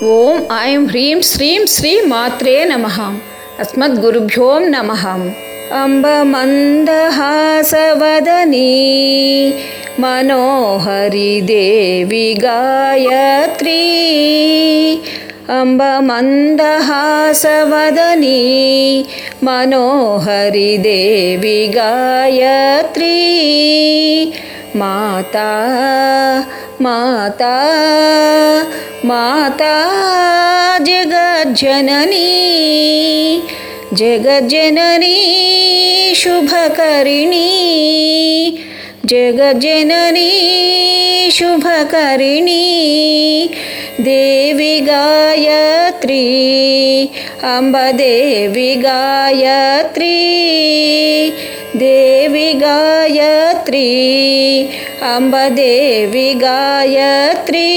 ఓం ఐం హ్రీం శ్రీం శ్రీ మాత్రే నమ అస్మద్గురుభ్యో నమ అంబ మందహాసవదనీ మనోహరి దేవి గాయత్రీ అంబ మందహాసవదనీ మనోహరి దేవి గాయత్రీ మాతా మాతా మాతా జగజ్జననీ జగజ్జననీ శుభకరిణీ జగజ్జననీ శుభకరిణీ దేవి గాయత్రీ అంబదేవి గాయత్రీ దేవి గాయత్రీ అంబదేవి గాయత్రీ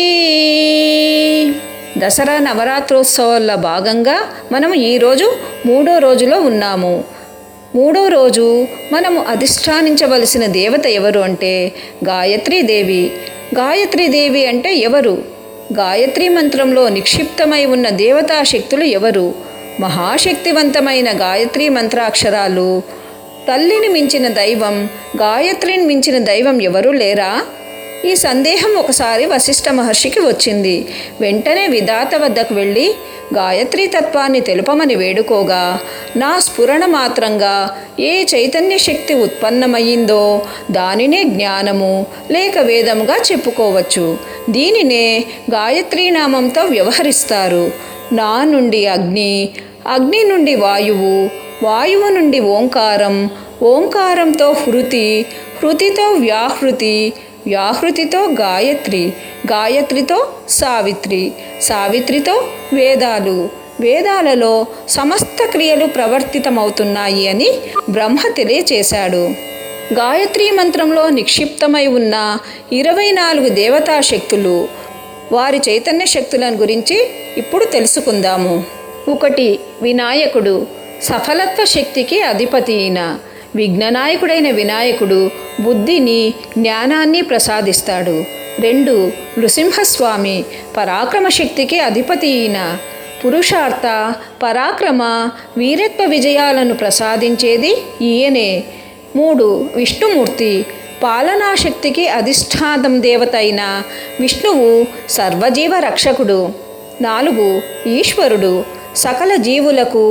దసరా నవరాత్రోత్సవాల్లో భాగంగా మనం ఈరోజు మూడో రోజులో ఉన్నాము మూడో రోజు మనము అధిష్టానించవలసిన దేవత ఎవరు అంటే గాయత్రీదేవి గాయత్రీదేవి అంటే ఎవరు గాయత్రి మంత్రంలో నిక్షిప్తమై ఉన్న దేవతా శక్తులు ఎవరు మహాశక్తివంతమైన గాయత్రి మంత్రాక్షరాలు తల్లిని మించిన దైవం గాయత్రిని మించిన దైవం ఎవరు లేరా ఈ సందేహం ఒకసారి వశిష్ఠ మహర్షికి వచ్చింది వెంటనే విధాత వద్దకు వెళ్ళి గాయత్రీ తత్వాన్ని తెలుపమని వేడుకోగా నా స్ఫురణ మాత్రంగా ఏ చైతన్య శక్తి ఉత్పన్నమయ్యిందో దానినే జ్ఞానము లేక వేదముగా చెప్పుకోవచ్చు దీనినే గాయత్రీ నామంతో వ్యవహరిస్తారు నా నుండి అగ్ని అగ్ని నుండి వాయువు వాయువు నుండి ఓంకారం ఓంకారంతో హృతి హృతితో వ్యాహృతి వ్యాహృతితో గాయత్రి గాయత్రితో సావిత్రి సావిత్రితో వేదాలు వేదాలలో సమస్త క్రియలు ప్రవర్తితమవుతున్నాయి అని బ్రహ్మ తెలియచేశాడు గాయత్రీ మంత్రంలో నిక్షిప్తమై ఉన్న ఇరవై నాలుగు దేవతా శక్తులు వారి చైతన్య శక్తులను గురించి ఇప్పుడు తెలుసుకుందాము ఒకటి వినాయకుడు సఫలత్వ శక్తికి అధిపతి అయిన విఘ్ననాయకుడైన వినాయకుడు బుద్ధిని జ్ఞానాన్ని ప్రసాదిస్తాడు రెండు నృసింహస్వామి పరాక్రమ శక్తికి అధిపతి అయిన పురుషార్థ పరాక్రమ వీరత్వ విజయాలను ప్రసాదించేది ఈయనే మూడు విష్ణుమూర్తి పాలనాశక్తికి అధిష్టానం దేవత అయిన విష్ణువు సర్వజీవ రక్షకుడు నాలుగు ఈశ్వరుడు సకల జీవులకు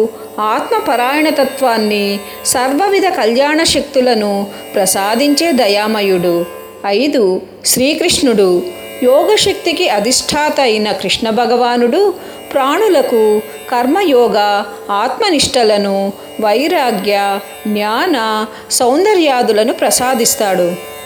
ఆత్మపరాయణతత్వాన్ని సర్వవిధ కళ్యాణ శక్తులను ప్రసాదించే దయామయుడు ఐదు శ్రీకృష్ణుడు యోగశక్తికి అధిష్టాత అయిన కృష్ణ భగవానుడు ప్రాణులకు కర్మయోగ ఆత్మనిష్టలను వైరాగ్య జ్ఞాన సౌందర్యాదులను ప్రసాదిస్తాడు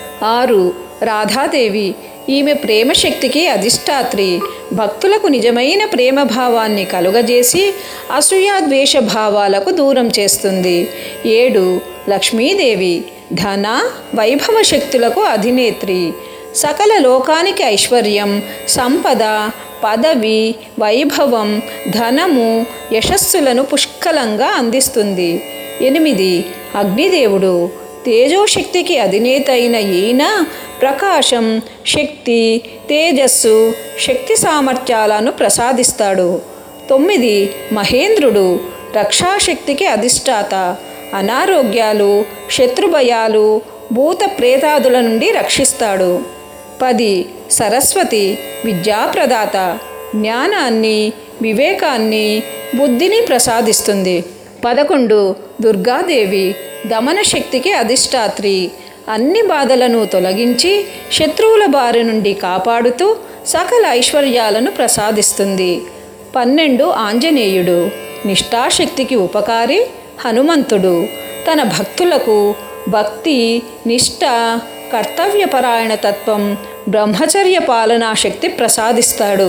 ఆరు రాధాదేవి ఈమె ప్రేమశక్తికి అధిష్టాత్రి భక్తులకు నిజమైన ప్రేమ భావాన్ని కలుగజేసి అసూయాద్వేష భావాలకు దూరం చేస్తుంది ఏడు లక్ష్మీదేవి ధన వైభవ శక్తులకు అధినేత్రి సకల లోకానికి ఐశ్వర్యం సంపద పదవి వైభవం ధనము యశస్సులను పుష్కలంగా అందిస్తుంది ఎనిమిది అగ్నిదేవుడు తేజోశక్తికి అధినేత అయిన ఈయన ప్రకాశం శక్తి తేజస్సు శక్తి సామర్థ్యాలను ప్రసాదిస్తాడు తొమ్మిది మహేంద్రుడు రక్షాశక్తికి అధిష్టాత అనారోగ్యాలు శత్రుభయాలు భూత ప్రేతాదుల నుండి రక్షిస్తాడు పది సరస్వతి విద్యాప్రదాత జ్ఞానాన్ని వివేకాన్ని బుద్ధిని ప్రసాదిస్తుంది పదకొండు దుర్గాదేవి దమన శక్తికి అధిష్టాత్రి అన్ని బాధలను తొలగించి శత్రువుల బారి నుండి కాపాడుతూ సకల ఐశ్వర్యాలను ప్రసాదిస్తుంది పన్నెండు ఆంజనేయుడు నిష్ఠాశక్తికి ఉపకారి హనుమంతుడు తన భక్తులకు భక్తి నిష్ఠ కర్తవ్యపరాయణ తత్వం బ్రహ్మచర్య పాలనా శక్తి ప్రసాదిస్తాడు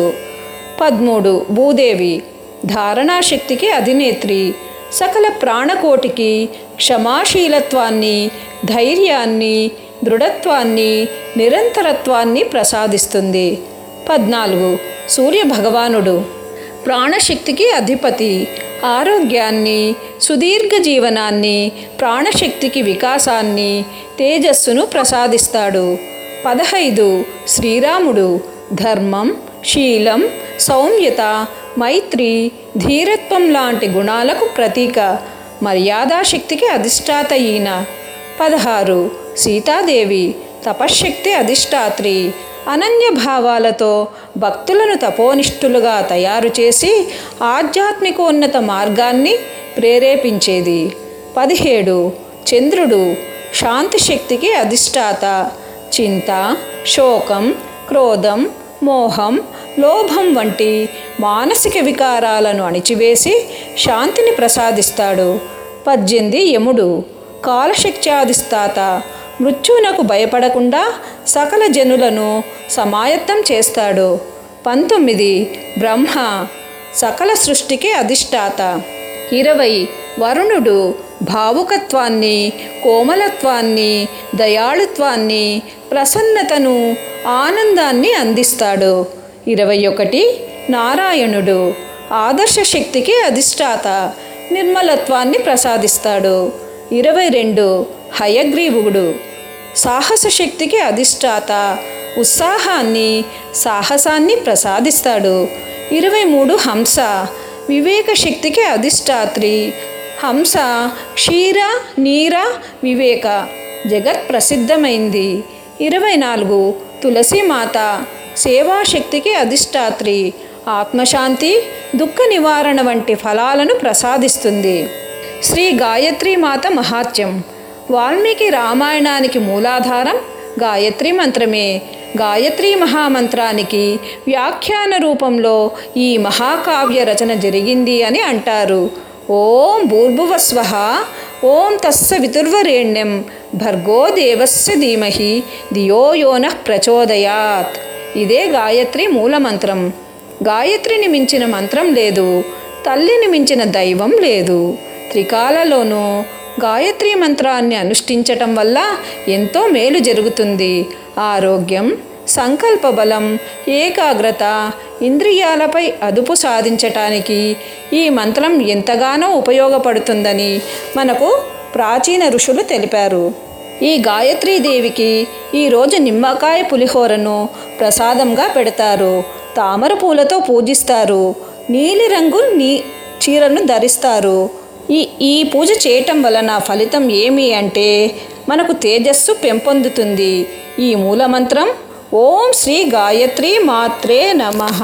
పదమూడు భూదేవి ధారణాశక్తికి అధినేత్రి సకల ప్రాణకోటికి క్షమాశీలత్వాన్ని ధైర్యాన్ని దృఢత్వాన్ని నిరంతరత్వాన్ని ప్రసాదిస్తుంది పద్నాలుగు సూర్య భగవానుడు ప్రాణశక్తికి అధిపతి ఆరోగ్యాన్ని సుదీర్ఘ జీవనాన్ని ప్రాణశక్తికి వికాసాన్ని తేజస్సును ప్రసాదిస్తాడు పదహైదు శ్రీరాముడు ధర్మం శీలం సౌమ్యత మైత్రి ధీరత్వం లాంటి గుణాలకు ప్రతీక మర్యాదాశక్తికి అధిష్టాత ఈయన పదహారు సీతాదేవి తపశ్శక్తి అధిష్టాత్రి అనన్య భావాలతో భక్తులను తపోనిష్ఠులుగా తయారు చేసి ఆధ్యాత్మికోన్నత మార్గాన్ని ప్రేరేపించేది పదిహేడు చంద్రుడు శాంతి శక్తికి అధిష్టాత చింత శోకం క్రోధం మోహం లోభం వంటి మానసిక వికారాలను అణిచివేసి శాంతిని ప్రసాదిస్తాడు పద్దెనిమిది యముడు కాలశక్త్యాధిష్టాత మృత్యువునకు భయపడకుండా సకల జనులను సమాయత్తం చేస్తాడు పంతొమ్మిది బ్రహ్మ సకల సృష్టికి అధిష్టాత ఇరవై వరుణుడు భావుకత్వాన్ని కోమలత్వాన్ని దయాళుత్వాన్ని ప్రసన్నతను ఆనందాన్ని అందిస్తాడు ఇరవై ఒకటి నారాయణుడు ఆదర్శ శక్తికి అధిష్టాత నిర్మలత్వాన్ని ప్రసాదిస్తాడు ఇరవై రెండు హయగ్రీవుడు సాహస శక్తికి అధిష్టాత ఉత్సాహాన్ని సాహసాన్ని ప్రసాదిస్తాడు ఇరవై మూడు హంస వివేక శక్తికి అధిష్టాత్రి హంస క్షీర నీర వివేక జగత్ ప్రసిద్ధమైంది ఇరవై నాలుగు తులసీమాత సేవాశక్తికి అధిష్టాత్రి ఆత్మశాంతి దుఃఖ నివారణ వంటి ఫలాలను ప్రసాదిస్తుంది శ్రీ గాయత్రి మాత మహాత్యం వాల్మీకి రామాయణానికి మూలాధారం గాయత్రి మంత్రమే గాయత్రి మహామంత్రానికి వ్యాఖ్యాన రూపంలో ఈ మహాకావ్య రచన జరిగింది అని అంటారు ఓం భూర్భువస్వ ఓం తస్స వితుర్వరేణ్యం భర్గో దేవస్య ధీమహి ధియో యోన ప్రచోదయాత్ ఇదే గాయత్రి మూలమంత్రం గాయత్రిని మించిన మంత్రం లేదు తల్లిని మించిన దైవం లేదు త్రికాలలోనూ గాయత్రి మంత్రాన్ని అనుష్ఠించటం వల్ల ఎంతో మేలు జరుగుతుంది ఆరోగ్యం సంకల్ప బలం ఏకాగ్రత ఇంద్రియాలపై అదుపు సాధించటానికి ఈ మంత్రం ఎంతగానో ఉపయోగపడుతుందని మనకు ప్రాచీన ఋషులు తెలిపారు ఈ గాయత్రీదేవికి ఈరోజు నిమ్మకాయ పులిహోరను ప్రసాదంగా పెడతారు తామర పూలతో పూజిస్తారు నీలిరంగు నీ చీరను ధరిస్తారు ఈ ఈ పూజ చేయటం వలన ఫలితం ఏమి అంటే మనకు తేజస్సు పెంపొందుతుంది ఈ మూలమంత్రం ఓం శ్రీ గాయత్రి మాత్రే నమః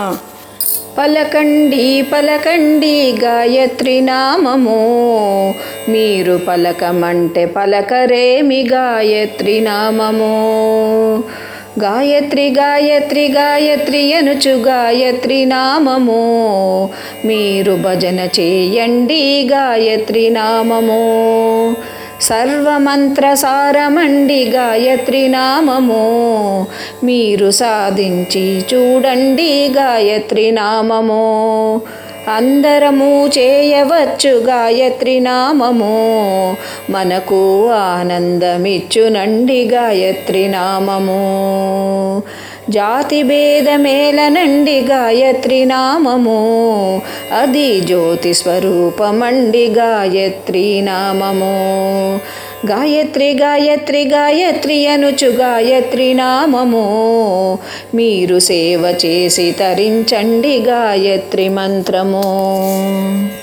పలకండి పలకండి గాయత్రి నామము మీరు పలకమంటే పలకరేమి గాయత్రి నామము గాయత్రి గాయత్రి గాయత్రి అనుచు గాయత్రి నామము మీరు భజన చేయండి గాయత్రి నామము సర్వమంత్ర సారమండి గాయత్రి నామము మీరు సాధించి చూడండి గాయత్రి నామము అందరము చేయవచ్చు గాయత్రి నామము మనకు ఆనందమిచ్చునండి గాయత్రి నామము జాతి భేదమేలనండి గాయత్రి నామము అది జ్యోతి స్వరూపమండి గాయత్రి నామము గాయత్రి గాయత్రి గాయత్రి అనుచు గాయత్రి నామము మీరు సేవ చేసి తరించండి గాయత్రి మంత్రము